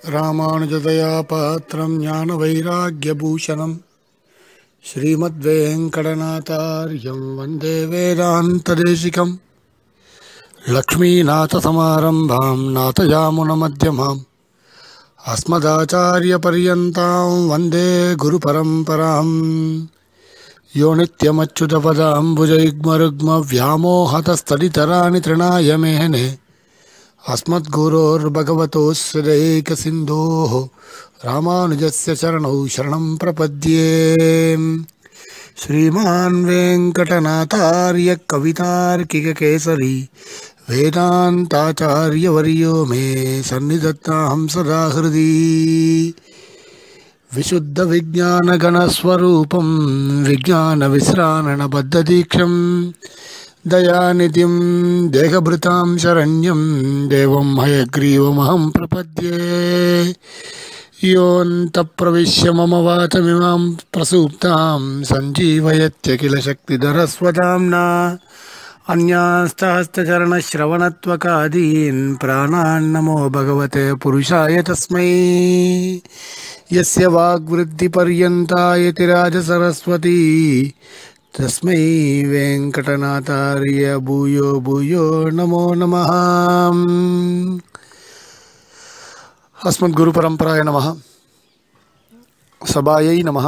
ராமானுஜதயா பாத்திரம் ஞான வைராக்கியபூஷணம் ஸ்ரீமத்வேங்கடநாதாரியம் வந்தே வேதாந்ததேசிகம் லக்ஷ்மீநாதசமாரம்பாம் நாதயாமுனமத்தியமாம் अस्मदाचार्यपर्यन्तां वन्दे गुरुपरम्पराम् यो नित्यमच्युतपदाम्बुजयुग्मरुग्मव्यामोहतस्तडितराणि तृणाय मेहने अस्मद्गुरोर्भगवतोऽस्य दैकसिन्धोः रामानुजस्य चरणौ शरणं प्रपद्ये श्रीमान् वेङ्कटनाथार्य कवितार्किककेसरी वेदान्ताचार्यवर्यो मे सन्निधत्तां सदा हृदि विशुद्धविज्ञानगणस्वरूपं विज्ञानविश्राणबद्धदीक्षं दयानिधिं देहभृतां शरण्यं देवं हयग्रीवमहं प्रपद्ये योऽन्तप्रविश्य मम वाचमिमां प्रसूप्तां सञ्जीवयत्य किल शक्तिधरस्वदाम्ना अन्यास्तहस्तचरणश्रवणत्वकादीन् प्राणान्नमो भगवते पुरुषाय तस्मै यस्य वाग्वृद्धिपर्यन्ता यतिराजसरस्वती तस्मै वेङ्कटनाथार्य भूयो भूयो नमो नमः अस्मद्गुरुपरम्पराय नमः சபாயை நமः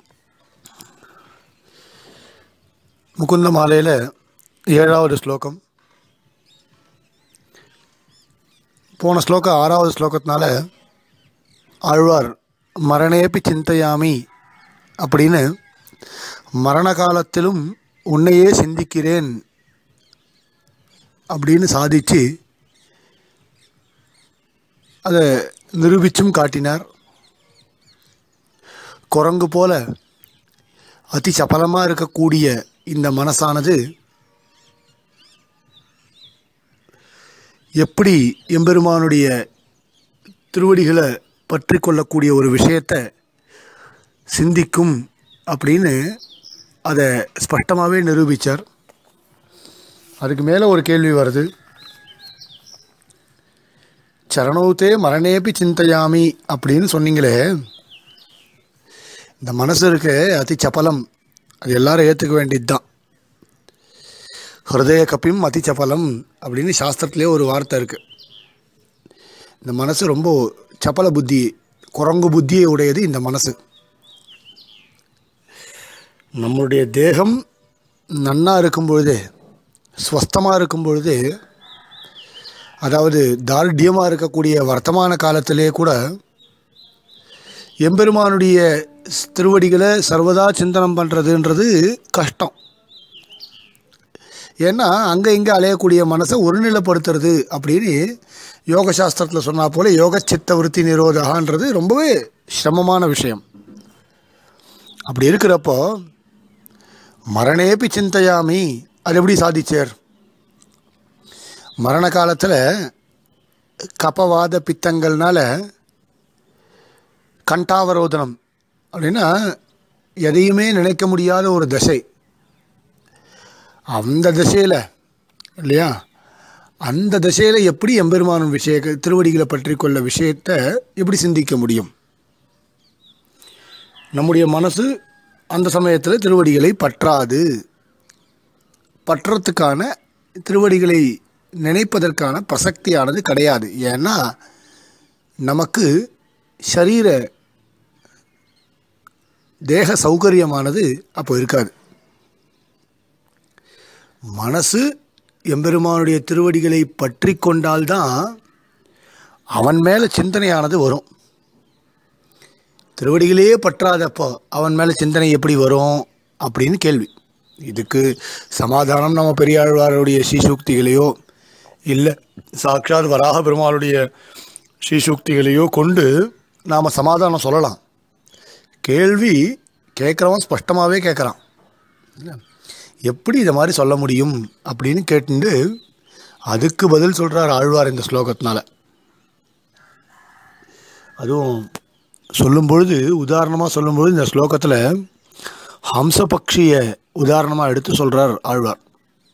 முகுந்த மாலையில் ஏழாவது ஸ்லோகம் போன ஸ்லோகம் ஆறாவது ஸ்லோகத்தினால ஆழ்வார் மரணேப்பி சிந்தையாமி அப்படின்னு மரண காலத்திலும் உன்னையே சிந்திக்கிறேன் அப்படின்னு சாதிச்சு அதை நிரூபிச்சும் காட்டினார் குரங்கு போல அதி சபலமாக இருக்கக்கூடிய இந்த மனசானது எப்படி எம்பெருமானுடைய திருவடிகளை பற்றி கொள்ளக்கூடிய ஒரு விஷயத்தை சிந்திக்கும் அப்படின்னு அதை ஸ்பஷ்டமாகவே நிரூபித்தார் அதுக்கு மேலே ஒரு கேள்வி வருது சரணௌத்தே மரணேபி சிந்தையாமி அப்படின்னு சொன்னீங்களே இந்த மனசு இருக்கு அதி சபலம் அது எல்லாரும் ஏற்றுக்க வேண்டியது தான் ஹிருதய கப்பியும் அதி சபலம் அப்படின்னு சாஸ்திரத்திலே ஒரு வார்த்தை இருக்குது இந்த மனசு ரொம்ப சப்பல புத்தி குரங்கு புத்தியை உடையது இந்த மனசு நம்மளுடைய தேகம் நன்னா இருக்கும் பொழுது ஸ்வஸ்தமாக இருக்கும் பொழுது அதாவது தார்டியமாக இருக்கக்கூடிய வர்த்தமான காலத்திலே கூட எம்பெருமானுடைய திருவடிகளை சர்வதா சிந்தனம் பண்ணுறதுன்றது கஷ்டம் ஏன்னா அங்கே இங்கே அலையக்கூடிய மனசை ஒருநிலைப்படுத்துறது அப்படின்னு யோக சாஸ்திரத்தில் சொன்னா போல யோக சித்த விருத்தி நிரோதகான்றது ரொம்பவே சிரமமான விஷயம் அப்படி இருக்கிறப்போ மரணேப்பி சிந்தையாமி அது எப்படி சாதிச்சார் மரண காலத்தில் கபவாத பித்தங்கள்னால கண்டாவரோதனம் அப்படின்னா எதையுமே நினைக்க முடியாத ஒரு தசை அந்த திசையில் இல்லையா அந்த திசையில் எப்படி எம்பெருமானும் விஷய திருவடிகளை பற்றி கொள்ள விஷயத்தை எப்படி சிந்திக்க முடியும் நம்முடைய மனசு அந்த சமயத்தில் திருவடிகளை பற்றாது பற்றத்துக்கான திருவடிகளை நினைப்பதற்கான பிரசக்தியானது கிடையாது ஏன்னா நமக்கு சரீர தேக சௌகரியமானது அப்போ இருக்காது மனசு எம்பெருமானுடைய திருவடிகளை பற்றி கொண்டால்தான் அவன் மேலே சிந்தனையானது வரும் திருவடிகளையே பற்றாதப்போ அவன் மேலே சிந்தனை எப்படி வரும் அப்படின்னு கேள்வி இதுக்கு சமாதானம் நம்ம பெரியாழ்வாருடைய ஸ்ரீசூக்திகளையோ இல்லை சாட்சாத் வராக பெருமாளுடைய ஸ்ரீசூக்திகளையோ கொண்டு நாம் சமாதானம் சொல்லலாம் கேள்வி கேட்குறவன் ஸ்பஷ்டமாகவே கேட்குறான் எப்படி இதை மாதிரி சொல்ல முடியும் அப்படின்னு கேட்டுண்டு அதுக்கு பதில் சொல்கிறார் ஆழ்வார் இந்த ஸ்லோகத்தினால அதுவும் சொல்லும்பொழுது உதாரணமாக சொல்லும்பொழுது இந்த ஸ்லோகத்தில் ஹம்சபக்ஷியை உதாரணமாக எடுத்து சொல்கிறார் ஆழ்வார்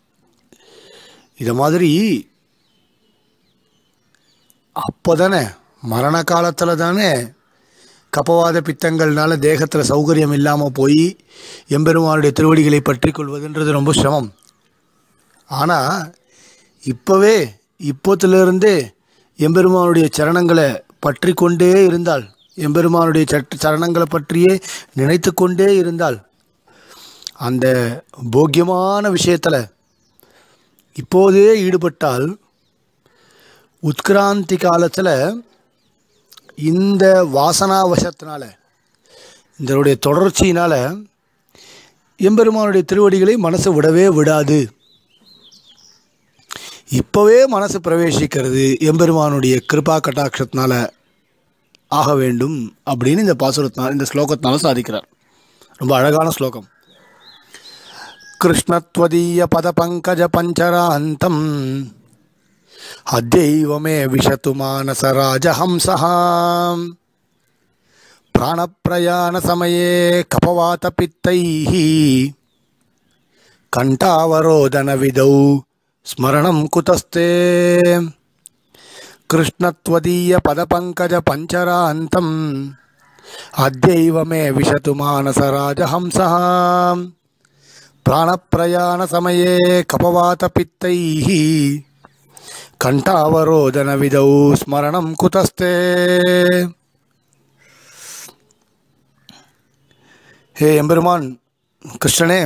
இதை மாதிரி அப்போ தானே மரண காலத்தில் தானே கபவாத பித்தங்கள்னால தேகத்தில் சௌகரியம் இல்லாமல் போய் எம்பெருமானுடைய திருவடிகளை பற்றி கொள்வதுன்றது ரொம்ப சிரமம் ஆனால் இப்போவே இப்போத்திலிருந்தே எம்பெருமானுடைய சரணங்களை பற்றி கொண்டே இருந்தால் எம்பெருமானுடைய சட்ட சரணங்களை பற்றியே நினைத்து கொண்டே இருந்தால் அந்த போக்கியமான விஷயத்தில் இப்போதே ஈடுபட்டால் உத்கிராந்தி காலத்தில் இந்த வாசனாவசத்தினால இதனுடைய தொடர்ச்சியினால் எம்பெருமானுடைய திருவடிகளை மனசு விடவே விடாது இப்போவே மனசு பிரவேசிக்கிறது எம்பெருமானுடைய கிருபா கட்டாட்சத்தினால ஆக வேண்டும் அப்படின்னு இந்த பாசுரத்தினால் இந்த ஸ்லோகத்தினால சாதிக்கிறார் ரொம்ப அழகான ஸ்லோகம் கிருஷ்ணத்வதீய பத பங்கஜ பஞ்சராந்தம் அத்யைவ மே விஷது மானசராஜஹம்சः प्राणप्रयाणसमये कपवातपित्तैः कण्ठावरोदनविधौ स्मरणं कुतस्ते कृष्णत्वदीयपदपङ्कजपञ्चरान्तम् अद्यैव मे विशतु मानसराजहंसः प्राणप्रयाणसमये कपवातपित्तैः कण्ठावरोदनविधौ स्मरणं कुतस्ते ஹே எம்பெருமான் கிருஷ்ணனே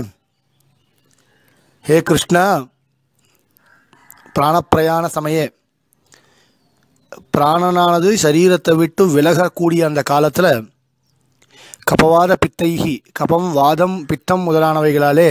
ஹே கிருஷ்ணா பிராணப்பிரயாண சமயே பிராணனானது சரீரத்தை விட்டு விலகக்கூடிய அந்த காலத்தில் கபவாத பித்தைகி கபம் வாதம் பித்தம் முதலானவைகளாலே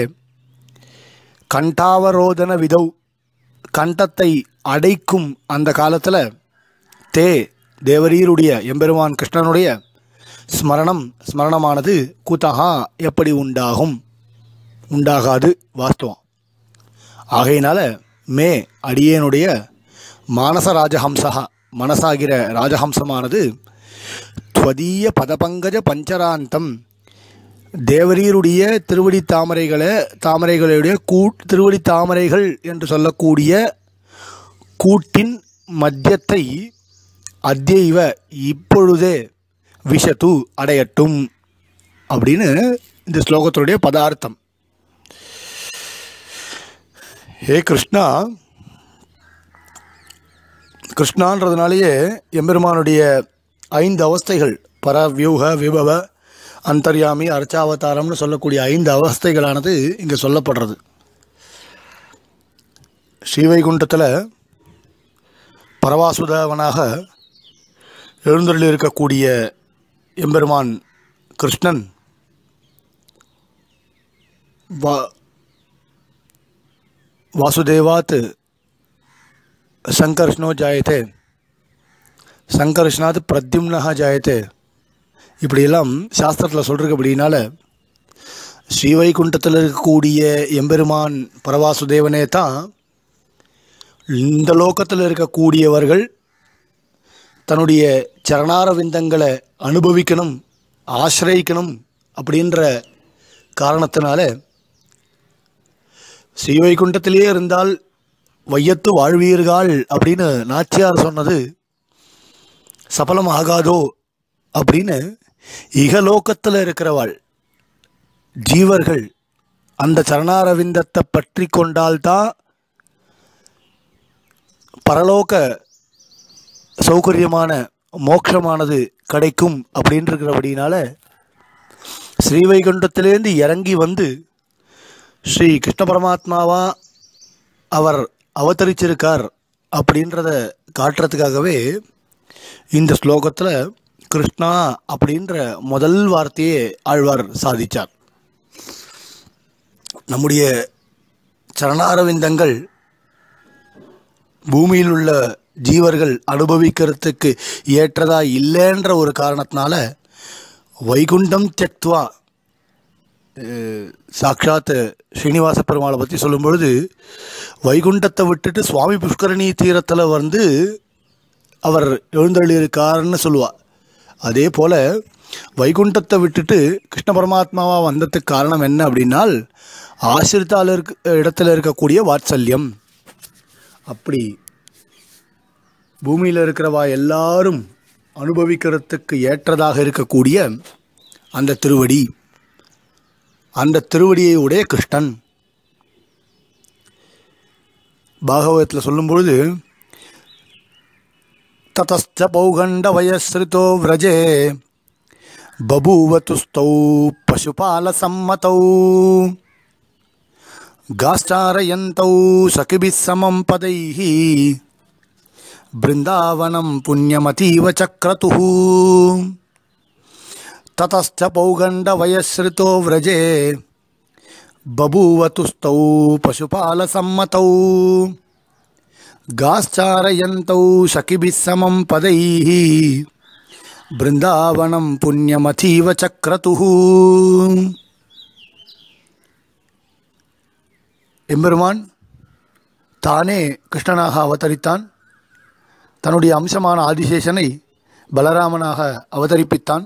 கண்டாவரோதன விதௌ கண்டத்தை அடைக்கும் அந்த காலத்தில் தே தேவரீருடைய எம்பெருமான் கிருஷ்ணனுடைய ஸ்மரணம் ஸ்மரணமானது குதஹா எப்படி உண்டாகும் உண்டாகாது வாஸ்தவம் ஆகையினால மே அடியேனுடைய மானச ராஜஹம்சா மனசாகிற ராஜஹம்சமானது துவதீய பதபங்கஜ பஞ்சராந்தம் தேவரீருடைய திருவடி தாமரைகளை தாமரைகளுடைய கூ திருவடி தாமரைகள் என்று சொல்லக்கூடிய கூட்டின் மத்தியத்தை அத்தியைவ இப்பொழுதே விஷத்து அடையட்டும் அப்படின்னு இந்த ஸ்லோகத்தினுடைய பதார்த்தம் ஹே கிருஷ்ணா கிருஷ்ணான்றதுனாலேயே எம்பெருமானுடைய ஐந்து அவஸ்தைகள் பரவியூக விபவ அந்தர்யாமி அர்ச்சாவதாரம்னு சொல்லக்கூடிய ஐந்து அவஸ்தைகளானது இங்கே சொல்லப்படுறது ஸ்ரீவைகுண்டத்தில் பரவாசுதவனாக எழுந்தருளி இருக்கக்கூடிய எம்பெருமான் கிருஷ்ணன் வா வாசுதேவாத் சங்கர்ஷ்ணோ ஜாயத்தே சங்கர்ஷ்ணாத் பிரத்யும்னஹா ஜாயத்தே இப்படியெல்லாம் சாஸ்திரத்தில் சொல்கிறது அப்படின்னால ஸ்ரீவைகுண்டத்தில் இருக்கக்கூடிய எம்பெருமான் பரவாசுதேவனே தான் இந்த லோகத்தில் இருக்கக்கூடியவர்கள் தன்னுடைய சரணார விந்தங்களை அனுபவிக்கணும் ஆசிரயிக்கணும் அப்படின்ற காரணத்தினால ஸ்ரீவைகுண்டத்திலே இருந்தால் வையத்து வாழ்வீர்கள் அப்படின்னு நாச்சியார் சொன்னது சபலம் ஆகாதோ அப்படின்னு இகலோகத்தில் இருக்கிறவாள் ஜீவர்கள் அந்த சரணாரவிந்தத்தை பற்றி கொண்டால்தான் பரலோக சௌகரியமான மோட்சமானது கிடைக்கும் அப்படின்றபடினால ஸ்ரீவைகுண்டத்திலேருந்து இறங்கி வந்து ஸ்ரீ கிருஷ்ண பரமாத்மாவா அவர் அவதரிச்சிருக்கார் அப்படின்றத காட்டுறதுக்காகவே இந்த ஸ்லோகத்தில் கிருஷ்ணா அப்படின்ற முதல் வார்த்தையே ஆழ்வார் சாதித்தார் நம்முடைய சரணாரவிந்தங்கள் பூமியில் உள்ள ஜீவர்கள் அனுபவிக்கிறதுக்கு ஏற்றதா இல்லைன்ற ஒரு காரணத்தினால வைகுண்டம் தியக்துவா சாட்சாத் ஸ்ரீனிவாச பெருமாளை பற்றி சொல்லும் பொழுது வைகுண்டத்தை விட்டுட்டு சுவாமி புஷ்கரணி தீரத்தில் வந்து அவர் எழுந்தள்ளியிருக்காருன்னு சொல்லுவாள் அதே போல் வைகுண்டத்தை விட்டுட்டு கிருஷ்ண பரமாத்மாவாக வந்ததுக்கு காரணம் என்ன அப்படின்னால் ஆசிரித்தால் இருக்க இடத்துல இருக்கக்கூடிய வாத்சல்யம் அப்படி பூமியில் இருக்கிறவா எல்லாரும் அனுபவிக்கிறதுக்கு ஏற்றதாக இருக்கக்கூடிய அந்த திருவடி அந்த திருவடியை உடைய கிருஷ்ணன் பாகவதத்தில் சொல்லும்பொழுது ததஸ்த பௌகண்ட வயஸ்ருதோ விரஜே பபூவதுஸ்தௌ பசுபாலசம்மதௌ गाश्चारयन्तौ सखिभिः समं पदैः बृन्दावनं पुण्यमतीव चक्रतुः ततश्च पौगण्डवयश्रितो व्रजे बभूवतुस्तौ पशुपालसम्मतौ गाश्चारयन्तौ सखिभिः समं पदैः बृन्दावनं पुण्यमतीव चक्रतुः எம்பெருமான் தானே கிருஷ்ணனாக அவதரித்தான் தன்னுடைய அம்சமான ஆதிசேஷனை பலராமனாக அவதரிப்பித்தான்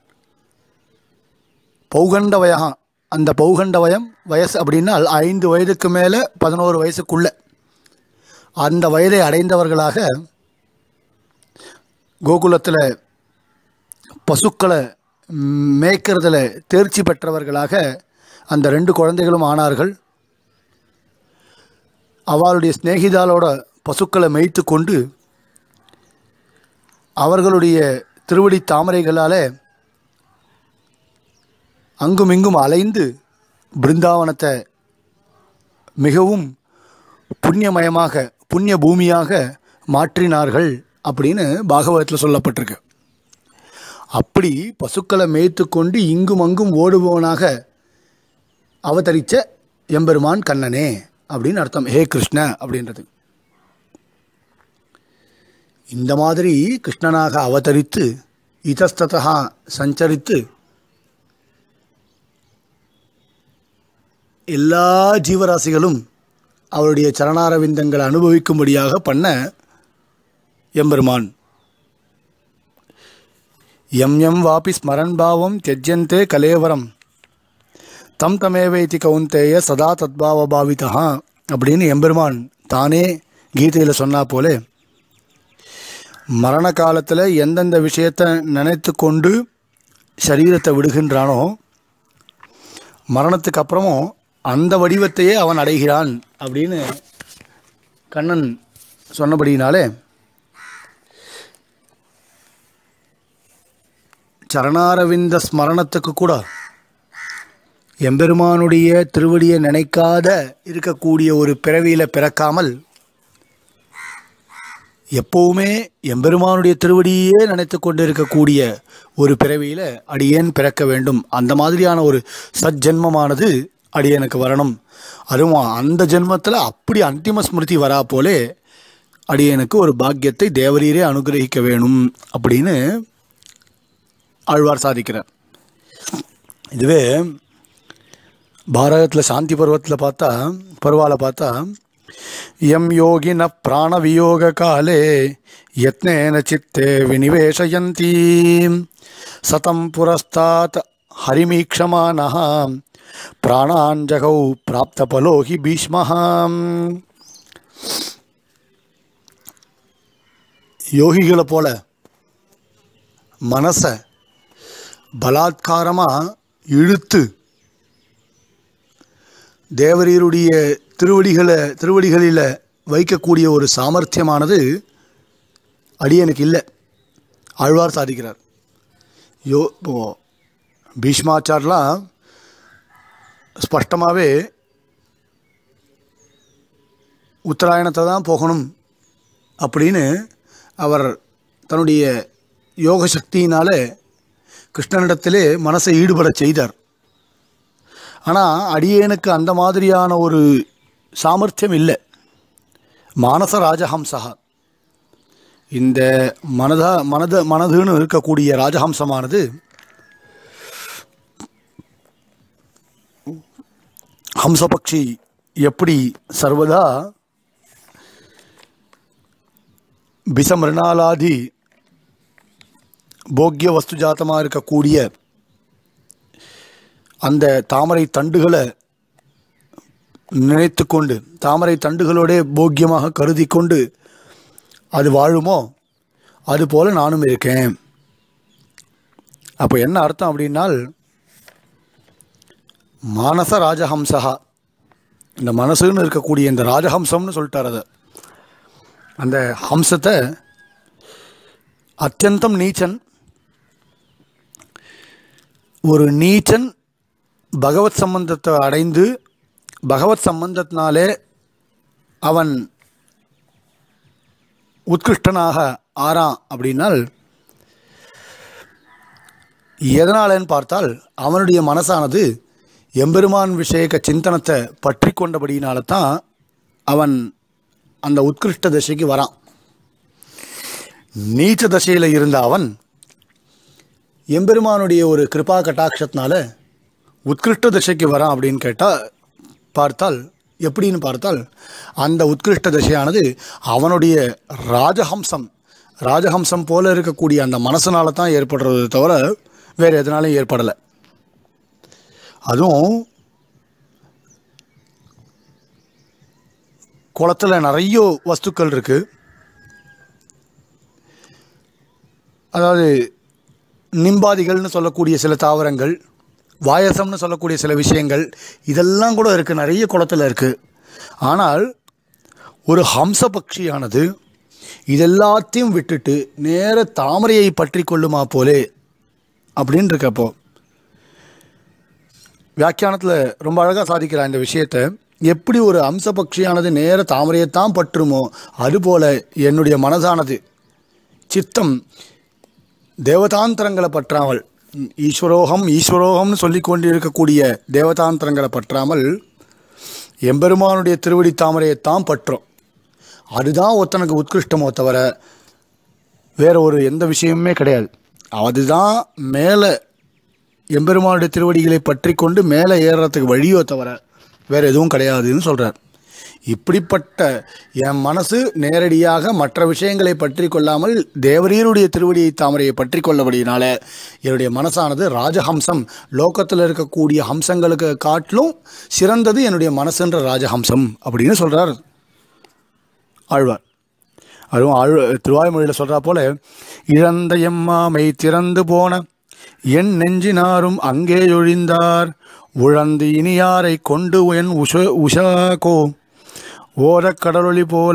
பௌகண்டவயம் அந்த பௌகண்டவயம் வயசு அப்படின்னா ஐந்து வயதுக்கு மேலே பதினோரு வயசுக்குள்ள அந்த வயதை அடைந்தவர்களாக கோகுலத்தில் பசுக்களை மேய்க்கிறதுல தேர்ச்சி பெற்றவர்களாக அந்த ரெண்டு குழந்தைகளும் ஆனார்கள் அவளுடைய சிநேகிதாலோட பசுக்களை மேய்த்து கொண்டு அவர்களுடைய திருவடி தாமரைகளால் அங்குமிங்கும் அலைந்து பிருந்தாவனத்தை மிகவும் புண்ணியமயமாக புண்ணிய பூமியாக மாற்றினார்கள் அப்படின்னு பாகவதத்தில் சொல்லப்பட்டிருக்கு அப்படி பசுக்களை மேய்த்து கொண்டு இங்கும் அங்கும் ஓடுபவனாக அவதரித்த எம்பெருமான் கண்ணனே அப்படின்னு அர்த்தம் ஹே கிருஷ்ண அப்படின்றது இந்த மாதிரி கிருஷ்ணனாக அவதரித்து இதஸ்ததா சஞ்சரித்து எல்லா ஜீவராசிகளும் அவருடைய சரணாரவிந்தங்களை அனுபவிக்கும்படியாக பண்ண எம்பெருமான் எம் எம் வாபி ஸ்மரன் பாவம் தியஜ்யந்தே கலேவரம் தம் தமேவைத்தி கவுந்தேய சதா தத்பாவ பாவிதா அப்படின்னு எம்பெருமான் தானே கீதையில் சொன்னா போலே மரண காலத்தில் எந்தெந்த விஷயத்தை நினைத்து கொண்டு சரீரத்தை விடுகின்றானோ மரணத்துக்கு அப்புறமும் அந்த வடிவத்தையே அவன் அடைகிறான் அப்படின்னு கண்ணன் சொன்னபடினாலே சரணாரவிந்த ஸ்மரணத்துக்கு கூட எம்பெருமானுடைய திருவடியை நினைக்காத இருக்கக்கூடிய ஒரு பிறவியில் பிறக்காமல் எப்போவுமே எம்பெருமானுடைய திருவடியே நினைத்து கொண்டு இருக்கக்கூடிய ஒரு பிறவியில் அடியேன் பிறக்க வேண்டும் அந்த மாதிரியான ஒரு சஜ்ஜென்மமானது அடியனுக்கு வரணும் அதுவும் அந்த ஜென்மத்தில் அப்படி அந்திம ஸ்மிருதி வரா போலே அடியனுக்கு ஒரு பாக்கியத்தை தேவரீரே அனுகிரகிக்க வேணும் அப்படின்னு ஆழ்வார் சாதிக்கிறார் இதுவே பாரதத்தில் சாந்தி பருவத்தில் பார்த்தா பருவாவில் பார்த்தா எம் யோகின பிராணவியோக காலே யத்னேன சித்தே வினிவேஷயந்தி சதம் புரஸ்தாத் ஹரிமீக்ஷமானः பிராணாஞ்சகௌ பிராப்தபலோ ஹி பீஷ்மः யோகிகளை போல மனசை பலாத்காரமாக இழுத்து தேவரீருடைய திருவடிகளை திருவடிகளில் வைக்கக்கூடிய ஒரு சாமர்த்தியமானது அடியனுக்கு இல்லை ஆழ்வார் சாதிக்கிறார் யோ இப்போ பீஷ்மாச்சார்லாம் ஸ்பஷ்டமாகவே உத்தராயணத்தை தான் போகணும் அப்படின்னு அவர் தன்னுடைய யோக சக்தியினால் கிருஷ்ணனிடத்திலே மனசை ஈடுபட செய்தார் ஆனால் அடியேனுக்கு அந்த மாதிரியான ஒரு சாமர்த்தியம் இல்லை மானச ராஜஹம்சா இந்த மனதா மனத மனதுன்னு இருக்கக்கூடிய ராஜஹம்சமானது ஹம்சபக்ஷி எப்படி சர்வதா பிசமிருணாலாதி போக்கிய வஸ்து ஜாத்தமாக இருக்கக்கூடிய அந்த தாமரை தண்டுகளை நினைத்து கொண்டு தாமரை தண்டுகளோட போக்கியமாக கருதி கொண்டு அது வாழுமோ அதுபோல் நானும் இருக்கேன் அப்போ என்ன அர்த்தம் அப்படின்னால் மானச ராஜஹம்சகா இந்த மனசுன்னு இருக்கக்கூடிய இந்த ராஜஹம்சம்னு சொல்லிட்டார் அதை அந்த ஹம்சத்தை அத்தியந்தம் நீச்சன் ஒரு நீச்சன் பகவத் சம்பந்தத்தை அடைந்து பகவத் சம்பந்தத்தினாலே அவன் உத்கிருஷ்டனாக ஆறான் அப்படின்னால் எதனாலன்னு பார்த்தால் அவனுடைய மனசானது எம்பெருமான் விஷயக்க சிந்தனத்தை பற்றி கொண்டபடியினால தான் அவன் அந்த உத்கிருஷ்ட தசைக்கு வரான் நீச்ச தசையில் இருந்த அவன் எம்பெருமானுடைய ஒரு கிருபா கட்டாட்சத்தினால உத்கிருஷ்ட தசைக்கு வரான் அப்படின்னு கேட்டால் பார்த்தால் எப்படின்னு பார்த்தால் அந்த உத்கிருஷ்ட தசையானது அவனுடைய ராஜஹம்சம் ராஜஹம்சம் போல இருக்கக்கூடிய அந்த மனசனால தான் ஏற்படுறது தவிர வேறு எதனாலும் ஏற்படலை அதுவும் குளத்தில் நிறைய வஸ்துக்கள் இருக்குது அதாவது நிம்பாதிகள்னு சொல்லக்கூடிய சில தாவரங்கள் வாயசம்னு சொல்லக்கூடிய சில விஷயங்கள் இதெல்லாம் கூட இருக்குது நிறைய குளத்தில் இருக்குது ஆனால் ஒரு ஹம்ச பட்சியானது இதெல்லாத்தையும் விட்டுட்டு நேர தாமரையை பற்றி கொள்ளுமா போலே அப்படின்னு இருக்கப்போ வியாக்கியானத்தில் ரொம்ப அழகாக சாதிக்கிறார் இந்த விஷயத்தை எப்படி ஒரு அம்ச பட்சியானது நேர தாமரையைத்தான் பற்றுமோ அதுபோல என்னுடைய மனதானது சித்தம் தேவதாந்திரங்களை பற்றாமல் ஈஸ்வரோகம் ஈஸ்வரோகம்னு சொல்லி கொண்டிருக்கக்கூடிய தேவதாந்திரங்களை பற்றாமல் எம்பெருமானுடைய திருவடி தாமரையைத்தான் பற்றும் அதுதான் ஒருத்தனுக்கு உத்கிருஷ்டமோ தவிர வேற ஒரு எந்த விஷயமுமே கிடையாது அதுதான் மேலே எம்பெருமானுடைய திருவடிகளை பற்றி கொண்டு மேலே ஏறுறதுக்கு வழியோ தவிர வேறு எதுவும் கிடையாதுன்னு சொல்கிறார் இப்படிப்பட்ட என் மனசு நேரடியாக மற்ற விஷயங்களை பற்றி கொள்ளாமல் தேவரீருடைய திருவடியை தாமரையை பற்றி கொள்ளபடியினால என்னுடைய மனசானது ராஜஹம்சம் லோகத்தில் இருக்கக்கூடிய ஹம்சங்களுக்கு காட்டிலும் சிறந்தது என்னுடைய மனசுன்ற ராஜஹம்சம் அப்படின்னு சொல்கிறார் ஆழ்வார் அதுவும் ஆழ் திருவாய்மொழியில் சொல்கிறா போல இழந்த எம்மாமை திறந்து போன என் நெஞ்சினாரும் அங்கே ஒழிந்தார் உழந்து இனியாரை கொண்டு என் உஷ உஷாகோ ஓரக் கடலொளி போல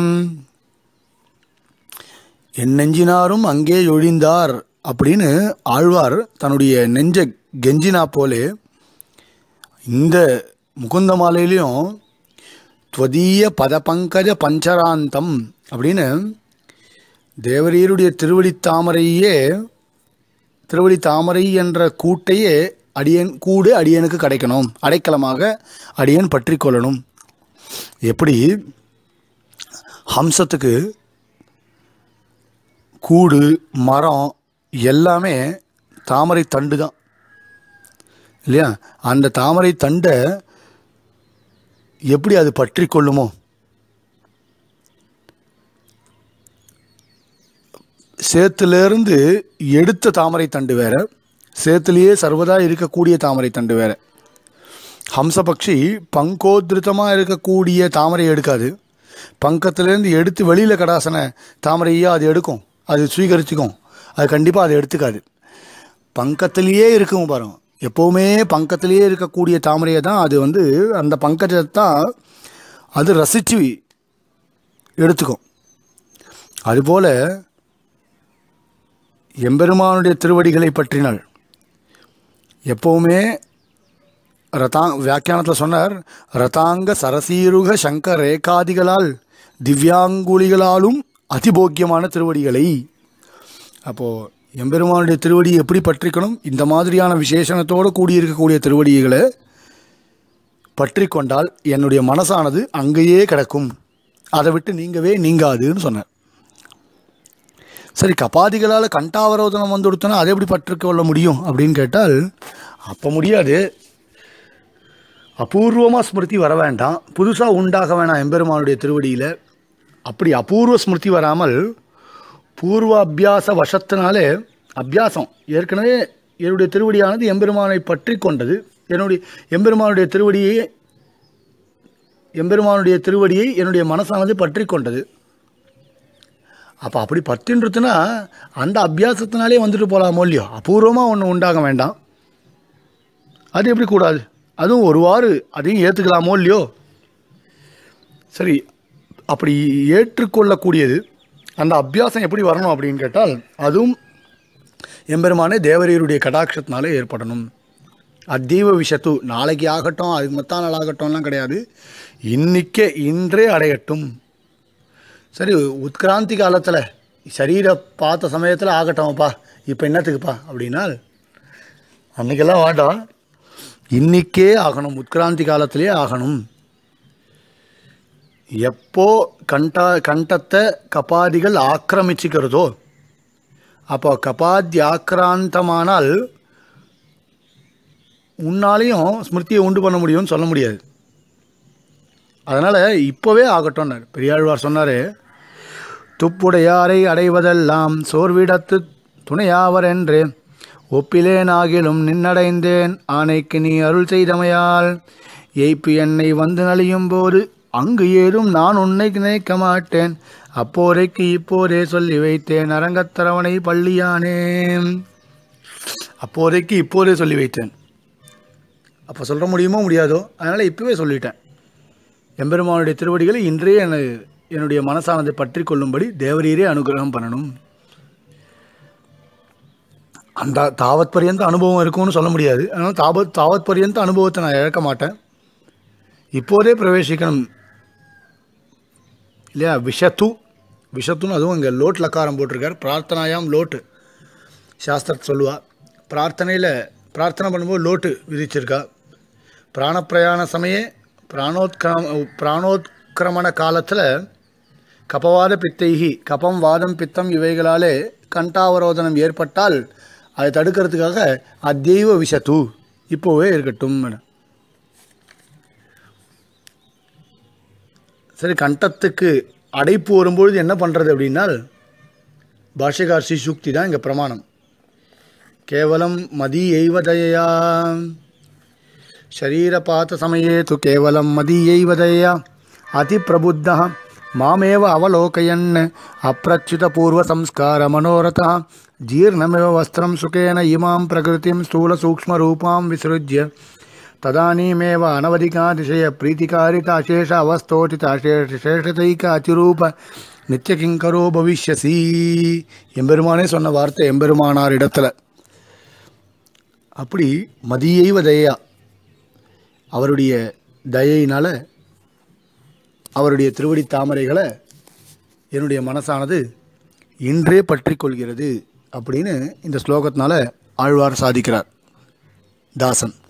என் நெஞ்சினாரும் அங்கே ஒழிந்தார் அப்படின்னு ஆழ்வார் தன்னுடைய நெஞ்ச கெஞ்சினா போலே இந்த முகுந்த மாலையிலையும் துவதீய பதபங்கஜ பஞ்சராந்தம் அப்படின்னு தேவரீருடைய திருவடி தாமரையே திருவடி தாமரை என்ற கூட்டையே அடியன் கூடு அடியனுக்கு கிடைக்கணும் அடைக்கலமாக அடியன் பற்றி கொள்ளணும் எப்படி ஹம்சத்துக்கு கூடு மரம் எல்லாமே தாமரை தண்டு தான் இல்லையா அந்த தாமரை தண்டை எப்படி அது பற்றி கொள்ளுமோ சேத்துலேருந்து எடுத்த தாமரை தண்டு வேற சேத்துலேயே சர்வதா இருக்கக்கூடிய தாமரை தண்டு வேற ஹம்சபக்ஷி பங்கோத்ருத்தமாக இருக்கக்கூடிய தாமரை எடுக்காது பங்கத்திலேருந்து எடுத்து வெளியில் கடாசன தாமரையாக அது எடுக்கும் அது சுவீகரிச்சுக்கும் அது கண்டிப்பாக அதை எடுத்துக்காது பங்கத்திலேயே இருக்கும் பாருங்க எப்போவுமே பங்கத்திலேயே இருக்கக்கூடிய தாமரையை தான் அது வந்து அந்த பங்கஜத்தை தான் அது ரசித்து எடுத்துக்கும் அதுபோல் எம்பெருமானுடைய திருவடிகளை பற்றினாள் எப்போவுமே ரதா வியாக்கியானத்தில் சொன்னார் ரதாங்க சரசீருக சங்க ரேகாதிகளால் திவ்யாங்குலிகளாலும் அதிபோக்கியமான திருவடிகளை அப்போது எம்பெருமானுடைய திருவடியை எப்படி பற்றிக்கணும் இந்த மாதிரியான விசேஷணத்தோடு கூடியிருக்கக்கூடிய திருவடிகளை பற்றி கொண்டால் என்னுடைய மனசானது அங்கேயே கிடக்கும் அதை விட்டு நீங்கவே நீங்காதுன்னு சொன்னார் சரி கபாதிகளால் கண்டாவரோதனம் வந்து கொடுத்தனா அதை எப்படி பற்றுக்க கொள்ள முடியும் அப்படின்னு கேட்டால் அப்போ முடியாது அபூர்வமாக ஸ்மிருதி வர வேண்டாம் புதுசாக உண்டாக வேணாம் எம்பெருமானுடைய திருவடியில் அப்படி அபூர்வ ஸ்மிருதி வராமல் பூர்வ அபியாச வசத்தினாலே அபியாசம் ஏற்கனவே என்னுடைய திருவடியானது எம்பெருமானை பற்றி கொண்டது என்னுடைய எம்பெருமானுடைய திருவடியை எம்பெருமானுடைய திருவடியை என்னுடைய மனசானது பற்றி கொண்டது அப்போ அப்படி பத்துன்றதுன்னா அந்த அபியாசத்தினாலே வந்துட்டு போகலாமோ இல்லையோ அபூர்வமாக ஒன்று உண்டாக வேண்டாம் அது எப்படி கூடாது அதுவும் ஒருவாறு அதையும் ஏற்றுக்கலாமோ இல்லையோ சரி அப்படி ஏற்றுக்கொள்ளக்கூடியது அந்த அபியாசம் எப்படி வரணும் அப்படின்னு கேட்டால் அதுவும் எம்பெருமானே தேவரீருடைய கடாட்சத்தினாலே ஏற்படணும் அத்தீவ விஷத்து நாளைக்கு ஆகட்டும் அதுக்கு மத்தா நாள் ஆகட்டும்லாம் கிடையாது இன்னிக்கே இன்றே அடையட்டும் சரி உட்கிராந்தி காலத்தில் சரீரை பார்த்த சமயத்தில் ஆகட்டும்ப்பா இப்போ என்னத்துக்குப்பா அப்படின்னா அன்னைக்கெல்லாம் வேண்டாம் இன்னிக்கே ஆகணும் உட்கிராந்தி காலத்திலே ஆகணும் எப்போ கண்டா கண்டத்தை கபாதிகள் ஆக்கிரமிச்சுக்கிறதோ அப்போ கபாதி ஆக்கிராந்தமானால் உன்னாலையும் ஸ்மிருதியை உண்டு பண்ண முடியும்னு சொல்ல முடியாது அதனால் இப்போவே ஆகட்டும்னார் பெரியாழ்வார் சொன்னார் துப்புடையாரை அடைவதெல்லாம் சோர்விடத்து துணையாவர் என்று ஒப்பிலேனாகிலும் நின்னடைந்தேன் ஆணைக்கு நீ அருள் செய்தமையால் எய்ப்பு என்னை வந்து நலியும் போது அங்கு ஏதும் நான் உன்னை நினைக்க மாட்டேன் அப்போதைக்கு இப்போதே சொல்லி வைத்தேன் அரங்கத்தரவணை பள்ளியானே அப்போதைக்கு இப்போதே சொல்லி வைத்தேன் அப்போ சொல்ல முடியுமோ முடியாதோ அதனால் இப்போவே சொல்லிட்டேன் எம்பெருமானுடைய திருவடிகளை இன்றே என என்னுடைய மனசானதை பற்றி கொள்ளும்படி தேவரீரே அனுகிரகம் பண்ணணும் அந்த தாவத் பரியந்த அனுபவம் இருக்கும்னு சொல்ல முடியாது அதனால் தாவத் தாவத் பரியந்த அனுபவத்தை நான் இழக்க மாட்டேன் இப்போதே பிரவேசிக்கணும் இல்லையா விஷத்து விஷத்துன்னு அதுவும் இங்கே லோட் லக்காரம் போட்டிருக்கார் பிரார்த்தனாயாம் லோட்டு சாஸ்திரத்தை சொல்லுவா பிரார்த்தனையில் பிரார்த்தனை பண்ணும்போது லோட்டு விதிச்சிருக்கா பிராணப்பிரயாண சமயே பிராணோத்கிரம பிராணோத்கிரமண காலத்தில் கபவாத பித்தைகி கபம் வாதம் பித்தம் இவைகளாலே கண்டாவரோதனம் ஏற்பட்டால் அதை தடுக்கிறதுக்காக அத்தெய்வ விஷத்து இப்போவே இருக்கட்டும் சரி கண்டத்துக்கு அடைப்பு வரும்பொழுது என்ன பண்ணுறது அப்படின்னால் பாஷ்யகார் ஸ்ரீசூக்தி தான் இங்கே பிரமாணம் கேவலம் மதி எய்வதயா शरीरपात समये तु केवलं मदीयैव दयया अतिप्रबुद्धः मामेव अवलोकयन् अप्रच्युतपूर्वसंस्कारमनोरथः जीर्णमिव वस्त्रं सुखेन इमां प्रकृतिं स्थूलसूक्ष्मरूपां विसृज्य तदानीमेव अनवधिकातिशयप्रीतिकारिताशेष अवस्थोचिताशेषशेषतैक अतिरूप நித்தியகிங்கரோ பவிஷ்யசி எம்பெருமானே சொன்ன வார்த்தை எம்பெருமானார் இடத்துல அப்படி மதியைவ தயா அவருடைய தயையினால் அவருடைய திருவடி தாமரைகளை என்னுடைய மனசானது இன்றே பற்றி கொள்கிறது அப்படின்னு இந்த ஸ்லோகத்தினால ஆழ்வார் சாதிக்கிறார் தாசன்